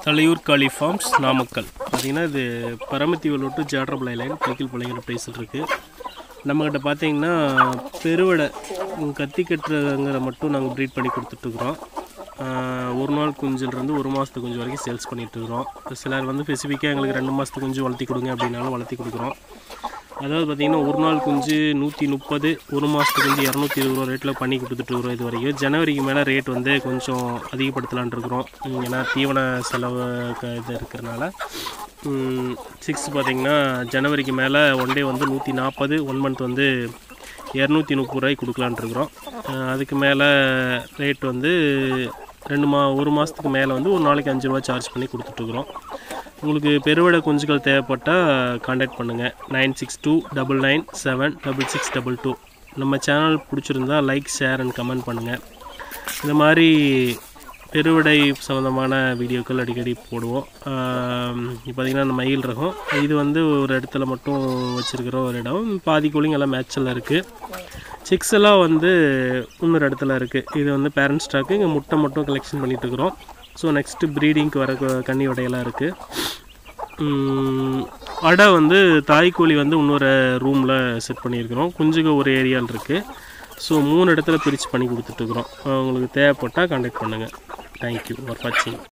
தலையூர் காளி forms Namakkal பார்த்தீங்கன்னா இது பரமத்திவல் to ஜாட்ரபலை line கைக்கில் பிள்ளைங்கிற ப்ரைஸில் இருக்குது நம்மக்கிட்ட பார்த்தீங்கன்னா பெருவடை உம், கத்தி கட்டுறங்கிற மட்டும் நாங்கள் ப்ரீட் பண்ணி கொடுத்துட்ருக்குறோம் ஒரு நாள் குஞ்சிலிருந்து ஒரு மாதத்து குஞ்சு வரைக்கும் சேல்ஸ் பண்ணிகிட்ருக்குறோம் சிலர் வந்து ஸ்பெசிஃபிக்காக எங்களுக்கு ரெண்டு மாதத்து குஞ்சு வளர்த்தி கொடுங்க அப்படின்னாலும் வளர்த்தி கொடுக்குறோம் அதாவது பார்த்தீங்கன்னா ஒரு நாள் குஞ்சு நூற்றி முப்பது ஒரு மாதத்துக்கு குஞ்சு இரநூத்தி இருபது ரூபா ரேட்டில் பண்ணி கொடுத்துட்ருக்குறோம் இது வரைக்கும் ஜனவரிக்கு மேலே ரேட் வந்து கொஞ்சம் அதிகப்படுத்தலான் இருக்கிறோம் உம், ஏன்னா தீவன செலவு க- இது இருக்கிறனால சிக்ஸ் பார்த்தீங்கன்னா ஜனவரிக்கு மேலே ஒன் டே வந்து நூற்றி நாற்பது ஒன் மந்த் வந்து இரநூத்தி முப்பது ரூபாய்க்கு கொடுக்கலான் இருக்கிறோம் அஹ், அதுக்கு மேலே ரேட் வந்து ரெண்டு மா ஒரு மாதத்துக்கு மேலே வந்து ஒரு நாளைக்கு அஞ்சு ரூபா சார்ஜ் பண்ணி கொடுத்துட்ருக்குறோம் உங்களுக்கு பெருவிட குஞ்சுகள் தேவைப்பட்டால் காண்டாக்ட் பண்ணுங்கள் nine six two double nine seven double six double two நம்ம சேனல் பிடிச்சிருந்தா லைக் ஷேர் அண்ட் கமெண்ட் பண்ணுங்கள் இந்த மாதிரி பெருவிடை சம்மந்தமான வீடியோக்கள் அடிக்கடி போடுவோம் இப்போ பார்த்திங்கன்னா இந்த மயில் ரகம் இது வந்து ஒரு இடத்துல மட்டும் வச்சுருக்கிற ஒரு இடம் பாதி கோழிங்க எல்லாம் மேட்சில் இருக்குது சிக்ஸ் எல்லாம் வந்து இன்னொரு இடத்துல இருக்குது இது வந்து பேரண்ட் ஸ்டாக்கு இங்கே முட்டை மட்டும் கலெக்ஷன் பண்ணிட்டு இருக்கிறோம் ஸோ நெக்ஸ்ட்டு ப்ரீடிங்க்கு வர கு- கன்னி வடையெல்லாம் இருக்குது அடை வந்து தாய்க்கோழி வந்து இன்னொரு ரூமில் செட் பண்ணியிருக்கிறோம் குஞ்சுக ஒரு ஏரியாவில் இருக்குது ஸோ மூணு இடத்துல பிரித்து பண்ணி கொடுத்துட்ருக்குறோம் உங்களுக்கு தேவைப்பட்டால் கான்டாக்ட் பண்ணுங்கள் தேங்க்யூ ஃபார் வாட்சிங்